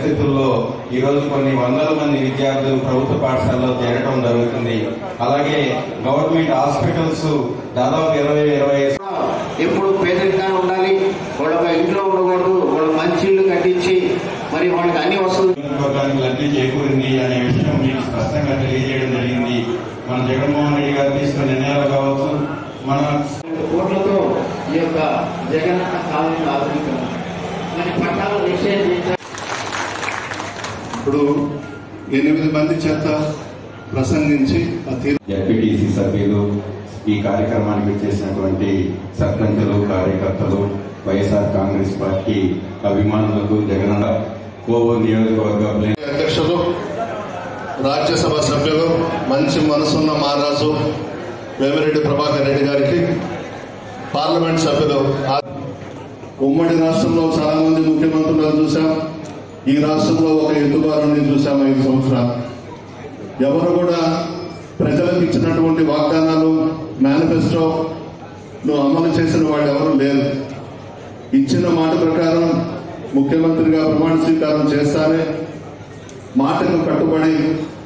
పరిస్థితుల్లో ఈ రోజు కొన్ని వందల మంది విద్యార్థులు ప్రభుత్వ పాఠశాలలో చేరడం జరుగుతుంది అలాగే గవర్నమెంట్ హాస్పిటల్స్ దాదాపు ఇరవై ఇరవై ఎప్పుడు పేదరికాన్ని ఉండాలి వాళ్ళ ఒక ఇంట్లో ఉండకూడదు వాళ్ళ మంచి ఇల్లు కట్టించి మరి వాళ్ళకి అన్ని వసతులు నియోజకవర్గానికి లబ్ధి చేకూరింది అనే విషయం మీకు స్పష్టంగా తెలియజేయడం జరిగింది మన జగన్మోహన్ రెడ్డి గారు తీసుకున్న నిర్ణయాలు కావచ్చు మన కోట్లతో ఈ యొక్క జగనన్న కాలనీ ఆధునీకరణ మరి పట్టాలు నిషేధం చేశారు ఇప్పుడు ఎనిమిది మంది చేత ప్రసంగించి ఆ తీర్పు జడ్పీటీసీ సభ్యులు ఈ కార్యక్రమానికి చేసినటువంటి సర్పంచులు కార్యకర్తలు వైఎస్ఆర్ కాంగ్రెస్ పార్టీ అభిమానులకు జగనన్న కోవూరు నియోజకవర్గ ప్లే- అధ్యక్షులు రాజ్యసభ సభ్యులు మంచి మనసున్న మహారాజు వేమిరెడ్డి ప్రభాకర్ రెడ్డి గారికి పార్లమెంట్ సభ్యులు ఆ- ఉమ్మడి రాష్ట్రంలో చాలా మంది ముఖ్యమంత్రులను చూశాం ఈ రాష్ట్రంలో ఒక ఎత్తుబారుని చూశాం ఐదు సంవత్సరాలు ఎవరు కూడా ప్రజలకు ఇచ్చినటువంటి వాగ్దానాలు మేనిఫెస్టో నువ్వు అమలు చేసిన వాళ్ళు ఎవరు లేరు ఇచ్చిన మాట ప్రకారం ముఖ్యమంత్రిగా ప్రమాణ స్వీకారం చేస్తానే మాటకు కట్టుబడి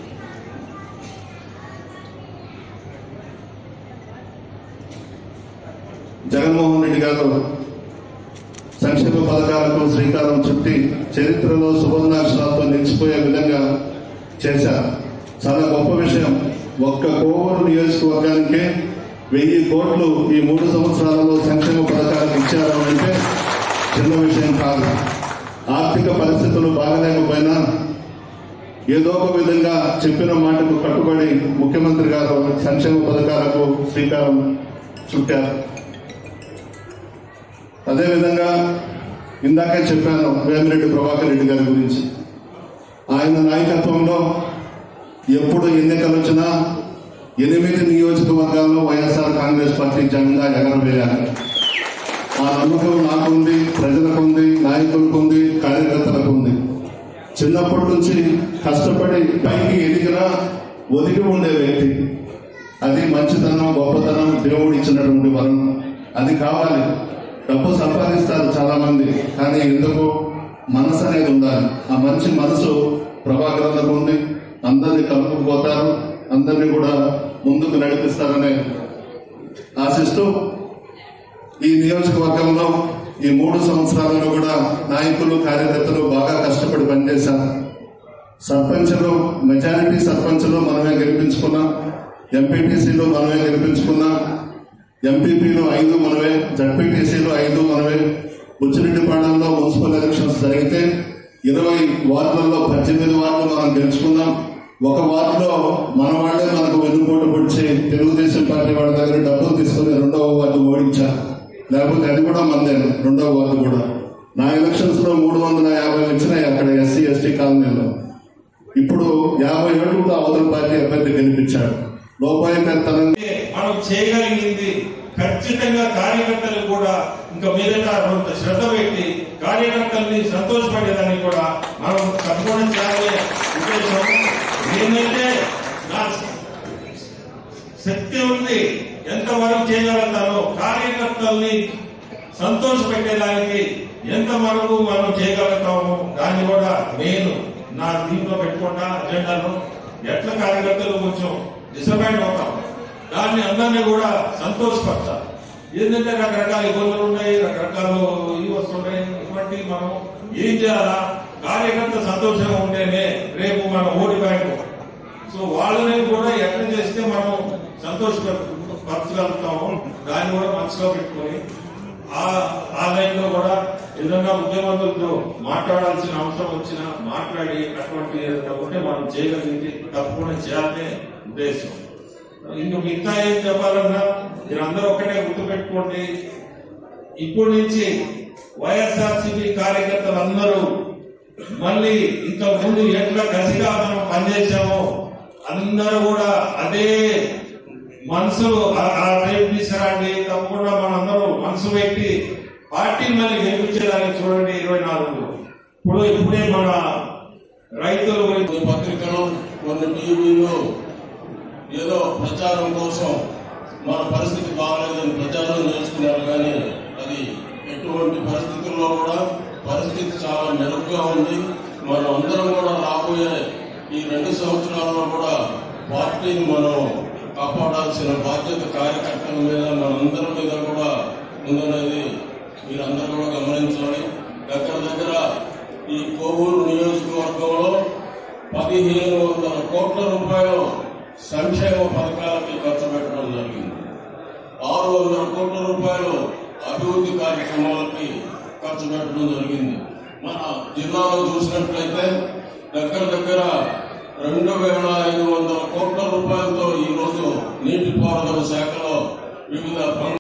జగన్మోహన్ రెడ్డి గారు సంక్షేమ పథకాలకు శ్రీకారం చుట్టి చరిత్రలో సువర్ణాక్షరాలతో నిలిచిపోయే విధంగా చేశారు చాలా గొప్ప విషయం ఒక్క కోవూరు నియోజకవర్గానికే వెయ్యి కోట్లు ఈ మూడు సంవత్సరాలలో సంక్షేమ పథకాలకు ఇచ్చారు అంటే చిన్న విషయం కాదు ఆర్థిక పరిస్థితులు బాగలేకపోయినా ఏదో ఒక విధంగా చెప్పిన మాటకు కట్టుబడి ముఖ్యమంత్రి గారు సంక్షేమ పథకాలకు శ్రీకారం చుట్టారు అదేవిధంగా ఇందాకే చెప్పాను వేమిరెడ్డి ప్రభాకర్ రెడ్డి గారి గురించి ఆయన నాయకత్వంలో ఎప్పుడు ఎన్నికలు వచ్చినా ఎనిమిది నియోజకవర్గాల్లో వైఎస్ఆర్ కాంగ్రెస్ పార్టీ జెండా ఎగరవేయాలి ఆ నమ్మకం నాకుంది ప్రజలకుంది నాయకులకుంది కార్యకర్తలకు ఉంది చిన్నప్పటి నుంచి కష్టపడి పైకి ఎదిగినా ఒదిగి ఉండే వ్యక్తి అది మంచితనం గొప్పతనం దేవుడు ఇచ్చినటువంటి వరం అది కావాలి డబ్బు సంపాదిస్తారు చాలా మంది కానీ ఎందుకు మనసు అనేది ఉండాలి ఆ మంచి మనసు ప్రభాకరంలో ఉంది అందరినీ కలుపుకుపోతారు అందరినీ కూడా ముందుకు నడిపిస్తారని ఆశిస్తూ ఈ నియోజకవర్గంలో ఈ మూడు సంవత్సరాలలో కూడా నాయకులు కార్యకర్తలు బాగా కష్టపడి పనిచేశారు సర్పంచులు మెజారిటీ సర్పంచులు మనమే గెలిపించుకున్నాం ఎంపీటీసీలు మనమే గెలిపించుకున్నాం ఎంపీపీలు ఐదు మనమే జడ్పీటీసీలు ఐదు మనమే బుచ్చిరెడ్డిపాళెంలో మున్సిపల్ ఎలక్షన్స్ జరిగితే ఇరవై వార్డులలో పద్దెనిమిది వార్డులు మనం గెలుచుకున్నాం ఒక వార్డులో మన వాళ్ళే మనకు వెన్నుపోటు పొడిచి తెలుగుదేశం పార్టీ వాళ్ళ దగ్గర డబ్బులు తీసుకుని రెండవ వార్డు ఓడించారు లేకపోతే అది కూడా మందే రెండవ వార్డు కూడా నా ఎలక్షన్స్ లో మూడు వందల యాభై వచ్చినాయి అక్కడ ఎస్సీ ఎస్టీ కాలనీలో ఇప్పుడు యాభై ఏళ్ళు కూడా అవతల పార్టీ అభ్యర్థి గెలిపించాడు లోపాయకర్తనం మనం చేయగలిగింది ఖచ్చితంగా కార్యకర్తలు కూడా ఇంకా మీదట కొంత శ్రద్ధ పెట్టి కార్యకర్తల్ని సంతోషపడేదాన్ని కూడా మనం తప్పకుండా చేయాలి ఉద్దేశం ఏంటంటే నా శక్తి ఉంది ఎంతవరకు చేయగలుగుతానో కార్యకర్తల్ని సంతోష పెట్టేదానికి ఎంత వరకు మనం చేయగలుగుతాము దాన్ని కూడా నేను నా దీంట్లో పెట్టుకుంటా అజెండాలో ఎట్లా కార్యకర్తలు కొంచెం డిసప్పాయింట్ అవుతాం దాన్ని అందరినీ కూడా సంతోషపరచాలి ఏంటంటే రకరకాల ఇబ్బందులు ఉన్నాయి రకరకాల ఇవి వస్తుంటాయి ఇటువంటి మనం ఏం చేయాలా కార్యకర్త సంతోషంగా ఉంటేనే రేపు మనం ఓటు బ్యాంకు సో వాళ్ళని కూడా ఎట్లా చేస్తే మనం సంతోషపరచగలుగుతాము దాన్ని కూడా మనసులో పెట్టుకొని ఆ ఆ లైన్ లో కూడా ఏదైనా ఉద్యమంతో మాట్లాడాల్సిన అవసరం వచ్చినా మాట్లాడి అటువంటి ఏదైనా ఉంటే మనం చేయగలిగింది తప్పకుండా చేయాలనే ఉద్దేశం ఇంక మిగతా ఏం చెప్పాలన్నా మీరందరూ ఒకటే గుర్తుపెట్టుకోండి ఇప్పటి నుంచి వైఎస్ఆర్సీపీ కార్యకర్తలు అందరూ మళ్ళీ ఇంతకు ముందు ఎట్లా కసిగా మనం పనిచేసామో అందరూ కూడా అదే మనసు ఆ- ఆ టైం తీసుకురండి తప్పకుండా మనందరూ మనసు పెట్టి పార్టీ మళ్ళీ గెలిపించేదానికి చూడండి ఇరవై నాలుగు ఇప్పుడు ఇప్పుడే మన రైతుల గురించి కొన్ని పత్రికలు కొన్ని టీవీలు ఏదో ప్రచారం కోసం మన పరిస్థితి బాగలేదని ప్రచారం చేస్తున్నారు కానీ అది ఎటువంటి పరిస్థితుల్లో కూడా పరిస్థితి చాలా మెరుగ్గా ఉంది మనం ఈ రెండు సంవత్సరాల్లో కూడా పార్టీని మనం కాపాడాల్సిన బాధ్యత కార్యకర్తల మీద మనందరి మీద కూడా ఉందనేది మీరందరూ కూడా గమనించాలి దగ్గర దగ్గర ఈ కోవూరు నియోజకవర్గంలో పదిహేను వందల కోట్ల రూపాయలు సంక్షేమ పథకాలకి ఖర్చు పెట్టడం జరిగింది ఆరు వందల కోట్ల రూపాయలు అభివృద్ధి కార్యక్రమాలకి ఖర్చు పెట్టడం జరిగింది మన జిల్లాలో చూసినట్లయితే దగ్గర దగ్గర రెండు వేల ఐదు వందల కోట్ల రూపాయలతో ఈ రోజు నీటిపారుదల శాఖలో వివిధ పనులు